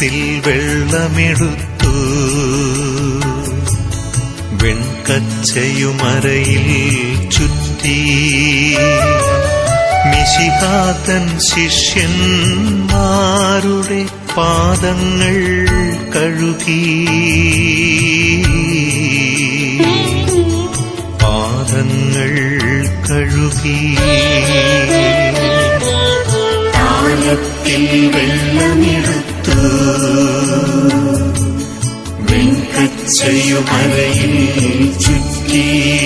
താലത്തിൽ വെള്ളമെടുത്തു വെൺകച്ചയുമറയിൽ ചുറ്റി മിശിഹാതൻ ശിഷ്യന്മാരുടെ പാദങ്ങൾ കഴുകി പാദങ്ങൾ കഴുകി താലത്തിൽ വെള്ളമെടുത്തു വെങ്കച്ചയുമറയിൽ ചുറ്റി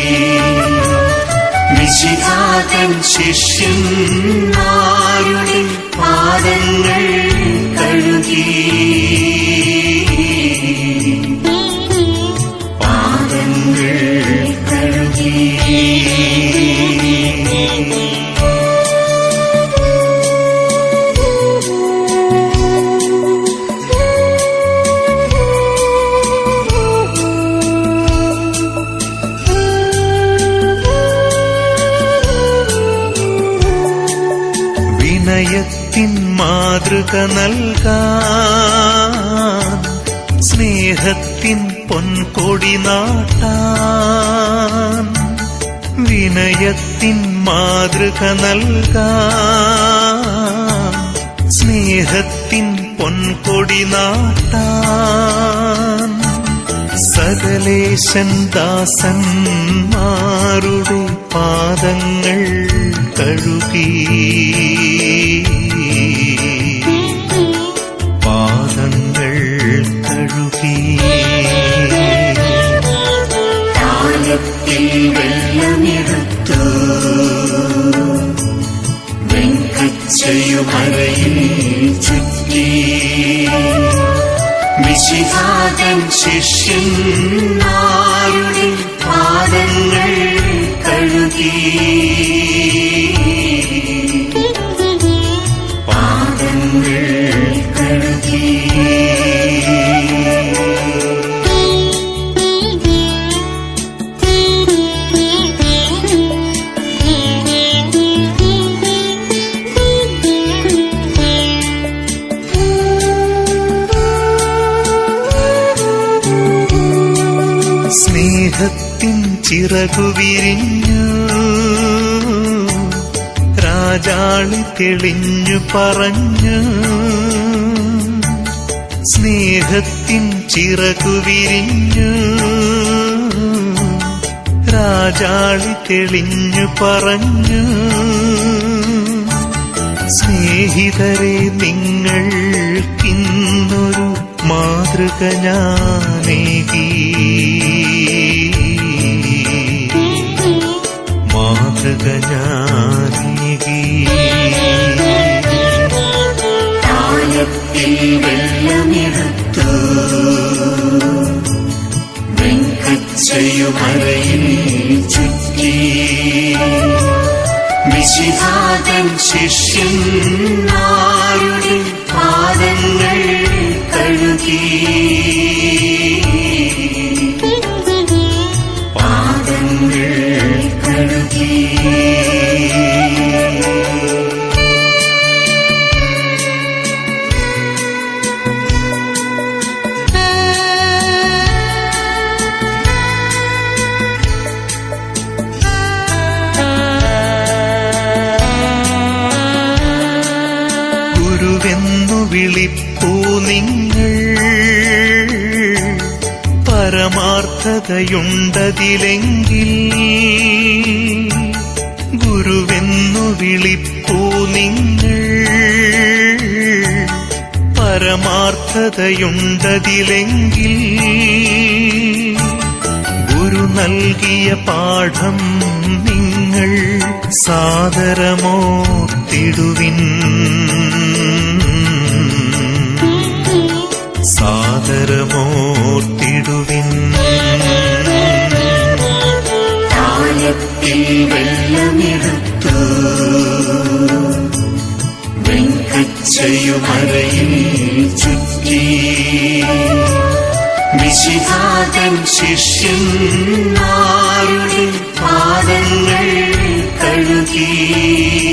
വിശിഹാതൻ ശിഷ്യന്മാരുടെ പാദങ്ങൾ കഴുകി പാദങ്ങൾ കഴുകി വിനയത്തിൻ മാതൃക നൽകാൻ സ്നേഹത്തിൻ പൊൻകൊടി നാട്ടാൻ വിനയത്തിൻ മാതൃക നൽകാൻ സ്നേഹത്തിൻ പൊൻകൊടി നാട്ടാൻ സകലേശൻ ദാസന്മാരുടെ പാദങ്ങൾ കഴുകി പാദങ്ങൾ കഴുകി താലത്തിൽ വെള്ളമെടുത്തു വെങ്കച്ചയുമറയിൽ ചുറ്റി വിശിഹാതൻ ശിഷ്യന്മാരുടെ പാദങ്ങൾ കഴുകി പാദങ്ങൾ കഴുകി സ്നേഹത്തിൻ ചിറകു വിരിഞ്ഞു രാജാളി തെളിഞ്ഞു പറഞ്ഞു സ്നേഹത്തിൻ ചിറകു വിരിഞ്ഞു രാജാളി തെളിഞ്ഞു പറഞ്ഞു സ്നേഹിതരെ നിങ്ങൾക്കിന്നൊരു മാതൃക ഞാനേകി മാതൃക ഞാനേകി താലത്തിൽ വെള്ളമെടുത്തു വെങ്കച്ചയുമറയിൽ ചുറ്റി വിശിഹാതൻ ശിഷ്യന്മാരുടെ പാദങ്ങൾ കഴുകി പാദങ്ങൾ കഴുകി ഗുരുവെന്നു വിളിപ്പൂ നിങ്ങൾ പരമാർത്ഥതയുണ്ടതിലെങ്കിൽ ഗുരുവെന്നു വിളിപ്പൂ നിങ്ങൾ പരമാർത്ഥതയുണ്ടതിലെങ്കിൽ ഗുരു നൽകിയ പാഠം നിങ്ങൾ സാദരമോത്തിടുവിൻ സാദരമോത്തിടുവിൻ താലത്തിൽ വെള്ളമെടുത്തു വെങ്കച്ചയുമറയിൽ ചുറ്റി വിശിഹാതൻ ശിഷ്യന്മാരുടെ പാദങ്ങൾ കഴുകി